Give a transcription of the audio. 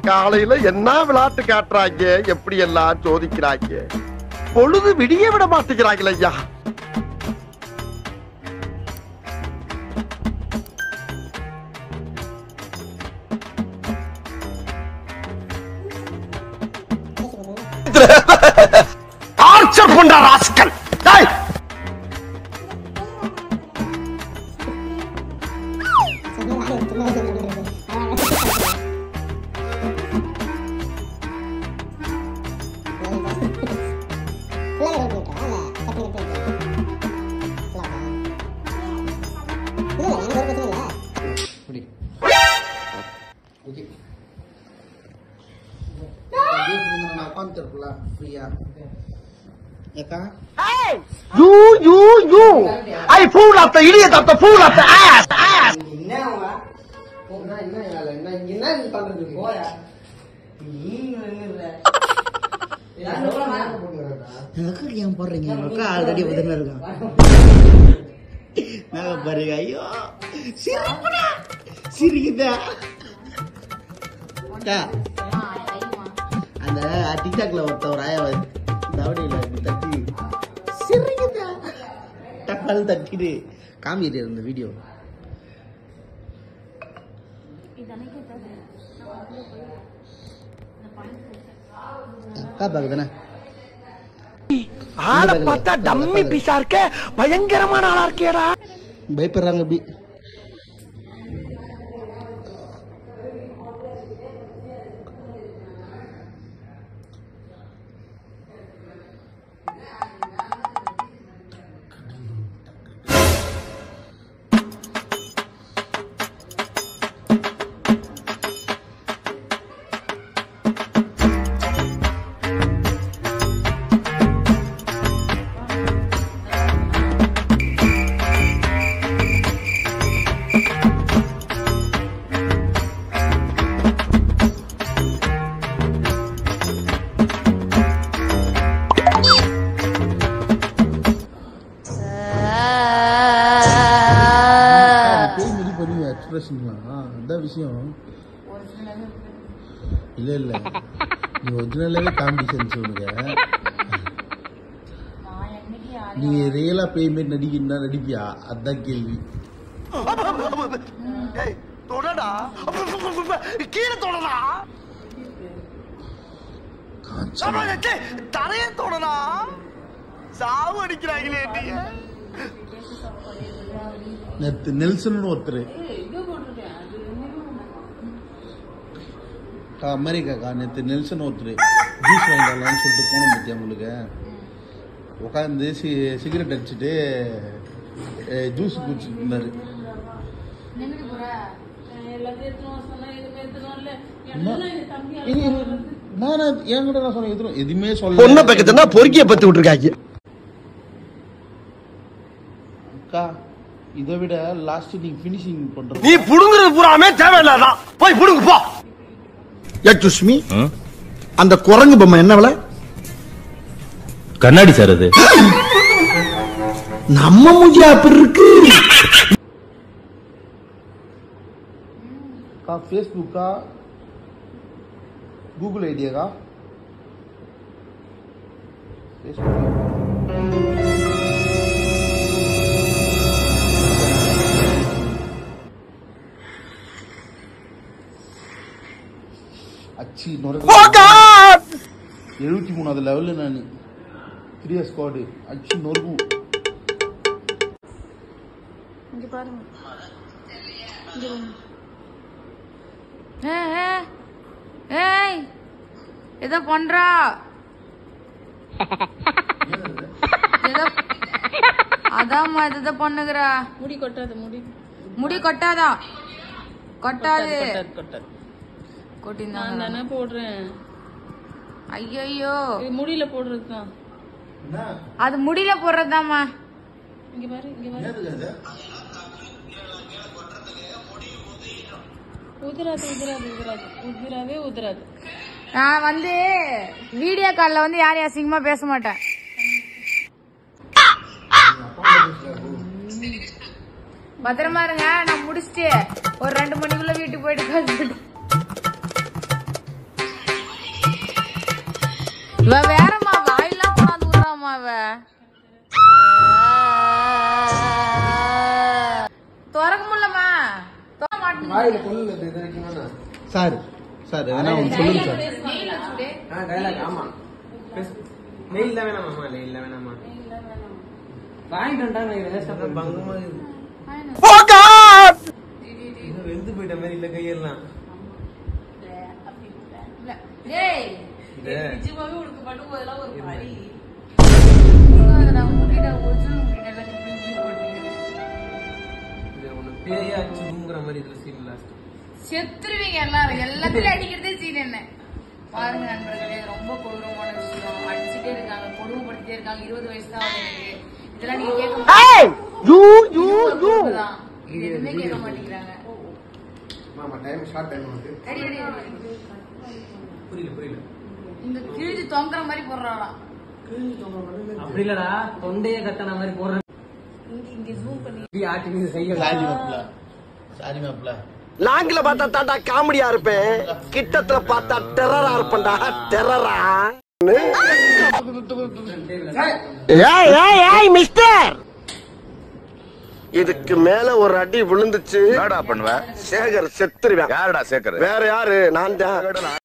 காலையில என்ன விளையாட்டு காட்டுறாங்க எப்படி எல்லாம் சோதிக்கிறாங்க பொழுது விடிய விட மாட்டேங்கிறாங்களே ஐயா டார்ச்சர் பண்ற ராஸ்கல் டேய் அப்படி ஓகே உட்காந்துருக்குல ஃப்ரீயா ஏக்கா You, you, you! I fool of the idiot of the fool of the ass! ass. என்ன அவங்க என்ன என்ன வேலை என்ன இங்க என்ன நீ பண்றது போயா ஏன் போடுறீங்க அக்கா ஆல்ரெடி உதவில இருக்கான் நாங்க பாருங்க ஐயோ சிரிப்புடா சிரிக்குதா அக்கா அந்த டிக்டாக்ல ஒருத்த ஒரு ஆயா தவடியில தட்டி சிரிக்குதா டக்கால் தட்டிடு காமிட்டு இருந்த வீடியோ அக்கா பாக்கு தானே ஆளை பார்த்தா டம்மி பீஸா இருக்க பயங்கரமான ஆளா இருக்கேடா பயப்படுறாங்க அப்படி பேய் மிதி பண்ணுவீங்க எக்ஸ்பிரஷன்லாம் அதான் விஷயம் இல்ல இல்ல நீ ஒரிஜினலாவே காமெடி சென்ஸ் உனக்கு நீ ரியலா பேய் மாரி நடிக்கணும்னா நடிப்பியா அதான் கேள்வி ஏய், தொடடா கீழே தொடடா காஞ்சனா. தரைய தொடடா சாவு அடிக்கிறாங்களே நீங்க நேத்து நெல்சன் ஒருத்தர் அமெரிக்காக்கா நேத்து நெல்சன் ஒருத்தர் ஜூஸ் வாங்கிடலாம்னு சொல்லிட்டு போனோம் பத்தியா உங்களுக்கு உட்காந்து சி சிகரெட் அடிச்சுட்டு ஜூஸ் குடிச்சிட்டு இருந்தாரு இனி- இனி- நானா என்கிட்ட நான் சொன்னேன் எதுவும் எதுவுமே சொல்ல பொண்ணை பக்கத்துனா பொறுக்கிய பத்து விட்டுருக்காங்க அக்கா இதை விட லாஸ்ட் நீங்க ஃபினிஷிங் பண்றது நீ புடுங்குறது பூராமே தேவையில்லாதான் போய் புடுங்கு போ எக்ஸ்கூஸ் மீ அந்த குரங்கு பொம்மை என்ன விலை கண்ணாடி சார் அது நம்ம மூஞ்சி அப்படி இருக்கு அக்கா ஃபேஸ்புக்கா கூகுள் ஐடியாக்கா ஃபேஸ்புக் அச்சி எழுபத்தி மூணாவது லெவல்ல நான் த்ரீ ஸ்குவாடு அச்சி நொறுக்கும் இங்க பாருங்க இங்க பாருங்க. ஏய், ஏய். ஏய் ஏதோ பண்றா ஏதோ அதாம்மா ஏதோ பண்ணுகிறா முடி கொட்டாது முடி முடி கொட்டாதா கொட்டாது கொட்டாது கொட்டாது நான் கொட்டிருந்தாங்க தானே போடுறேன் ஐயோ இது முடியில போடுறது தான் அது முடியல போடுறதாம்மா இங்க பாரு இங்க பாரு உதிராது உதிராது உதிராது உதிராவே உதிராது நான் வந்து வீடியோ கால்ல வந்து யாரையும் அசிங்கமா பேச மாட்டேன் பத்திரமா இருங்க நான் முடிச்சுட்டு ஒரு ரெண்டு மணிக்குள்ள வீட்டுக்கு போயிட்டு கால் பண்ணு. இவ வேறம்மா வாயிலாம் கொண்டாந்து விடுறாம்மா இவ திறக்க முடியலம்மா திறக்க மாட்டேங்குது சார் சார் எதனா ஒன்று சொல்லுங்க சார் நெய்ல சுடு. ஆ டைலாக் ஆமா நெயில் தான் வேணாமா நெயில் தான் வேணாமா வாங்கிட்டு வந்துட்டாங்க பங்கமா இன்னும் வெந்து போயிட்ட மாதிரி இல்ல கையெல்லாம் இல்ல. டேய், இது. நிஜமாவே உனக்கு பண்ணும்போதெல்லாம் ஒரு வலி. புரியாதுடா, முடிடா, original முடிடா, எல்லாத்தையும் இப்படி இப்படி போட்டீங்க. இது ஒண்ணு பேயாச்சு தூங்குற மாதிரி இதுல சீன் லாஸ்ட் செத்துருவீங்க எல்லாரும் எல்லாத்தையும் அடிக்கிறதே சீன் என்ன பாருங்க நண்பர்களே இது ரொம்ப கொடூரமான விஷயம் அடிச்சுட்டே இருக்காங்க கொடுமைப்படுத்திட்டே இருக்காங்க இருபது வயசு தான் ஆகுது எனக்கு இதெல்லாம் நீங்க கேட்க மாட்டீங்க தான். இது எதுவுமே கேட்க மாட்டேங்கிறாங்க அடி, அடி, அடி. புரியல புரியல இந்த கிழிஞ்சு தொங்குற மாதிரி போடுறாளாம் அப்படி இல்லடா தொண்டையே கத்தன மாதிரி போடுறேன் இங்க இங்க ஜூம் பண்ணி இப்படி ஆட்டி நீங்க செய்ய சாரி மாப்ள சாரி மாப்ள லாங்கில பார்த்தா தாண்டா காமெடியா இருப்பேன் கிட்டத்துல பார்த்தா டெரரா இருப்பேன்டா டெரரா ஏய் ஏய் ஏய் மிஸ்டர் இதுக்கு மேல ஒரு அடி விழுந்துச்சு என்னடா பண்ணுவ சேகர் செத்துருவேன் யாருடா சேக்கர் வேற யாரு நான் தான்